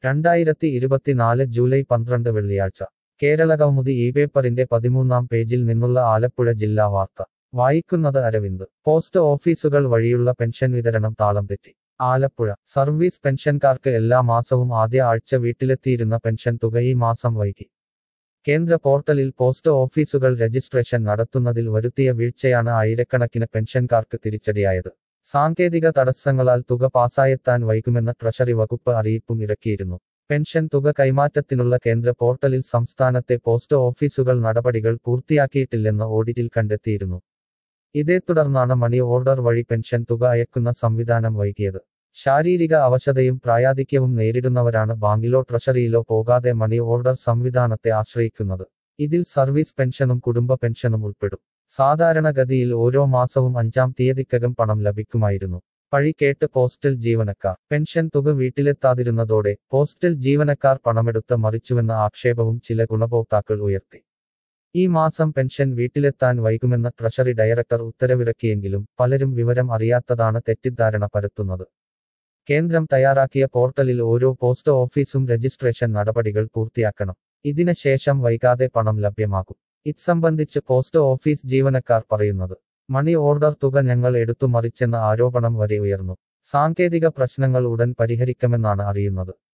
രണ്ടായിരത്തി ഇരുപത്തിനാല് ജൂലൈ പന്ത്രണ്ട് വെള്ളിയാഴ്ച കേരളകൗമുദി ഈ പേപ്പറിന്റെ പതിമൂന്നാം പേജിൽ നിന്നുള്ള ആലപ്പുഴ ജില്ലാ വാർത്ത വായിക്കുന്നത് അരവിന്ദ് പോസ്റ്റ് ഓഫീസുകൾ വഴിയുള്ള പെൻഷൻ വിതരണം താളം തെറ്റി ആലപ്പുഴ സർവീസ് പെൻഷൻകാർക്ക് എല്ലാ മാസവും ആദ്യ ആഴ്ച വീട്ടിലെത്തിയിരുന്ന പെൻഷൻ തുക ഈ മാസം വൈകി കേന്ദ്ര പോർട്ടലിൽ പോസ്റ്റ് ഓഫീസുകൾ രജിസ്ട്രേഷൻ നടത്തുന്നതിൽ വരുത്തിയ വീഴ്ചയാണ് ആയിരക്കണക്കിന് പെൻഷൻകാർക്ക് തിരിച്ചടിയായത് സാങ്കേതിക തടസ്സങ്ങളാൽ തുക പാസായെത്താൻ വൈകുമെന്ന ട്രഷറി വകുപ്പ് അറിയിപ്പും ഇറക്കിയിരുന്നു പെൻഷൻ തുക കൈമാറ്റത്തിനുള്ള കേന്ദ്ര പോർട്ടലിൽ സംസ്ഥാനത്തെ പോസ്റ്റ് ഓഫീസുകൾ നടപടികൾ പൂർത്തിയാക്കിയിട്ടില്ലെന്ന് ഓഡിറ്റിൽ കണ്ടെത്തിയിരുന്നു ഇതേ തുടർന്നാണ് മണി ഓർഡർ വഴി പെൻഷൻ തുക അയക്കുന്ന സംവിധാനം വൈകിയത് ശാരീരിക അവശതയും പ്രായാധിക്യവും നേരിടുന്നവരാണ് ബാങ്കിലോ ട്രഷറിയിലോ പോകാതെ മണി ഓർഡർ സംവിധാനത്തെ ആശ്രയിക്കുന്നത് ഇതിൽ സർവീസ് പെൻഷനും കുടുംബ പെൻഷനും ഉൾപ്പെടും സാധാരണഗതിയിൽ ഓരോ മാസവും അഞ്ചാം തീയതിക്കകം പണം ലഭിക്കുമായിരുന്നു പഴി കേട്ട് പോസ്റ്റൽ ജീവനക്കാർ പെൻഷൻ തുക വീട്ടിലെത്താതിരുന്നതോടെ പോസ്റ്റൽ ജീവനക്കാർ പണമെടുത്ത് മറിച്ചുവെന്ന ആക്ഷേപവും ചില ഗുണഭോക്താക്കൾ ഉയർത്തി ഈ മാസം പെൻഷൻ വീട്ടിലെത്താൻ വൈകുമെന്ന ട്രഷറി ഡയറക്ടർ ഉത്തരവിറക്കിയെങ്കിലും പലരും വിവരം അറിയാത്തതാണ് തെറ്റിദ്ധാരണ പരത്തുന്നത് കേന്ദ്രം തയ്യാറാക്കിയ പോർട്ടലിൽ ഓരോ പോസ്റ്റ് ഓഫീസും രജിസ്ട്രേഷൻ നടപടികൾ പൂർത്തിയാക്കണം ഇതിന് ശേഷം വൈകാതെ പണം ലഭ്യമാകും ഇത് സംബന്ധിച്ച് പോസ്റ്റ് ഓഫീസ് ജീവനക്കാർ പറയുന്നത് മണി ഓർഡർ തുക ഞങ്ങൾ എടുത്തു മറിച്ചെന്ന ആരോപണം വരെ ഉയർന്നു സാങ്കേതിക പ്രശ്നങ്ങൾ ഉടൻ പരിഹരിക്കുമെന്നാണ് അറിയുന്നത്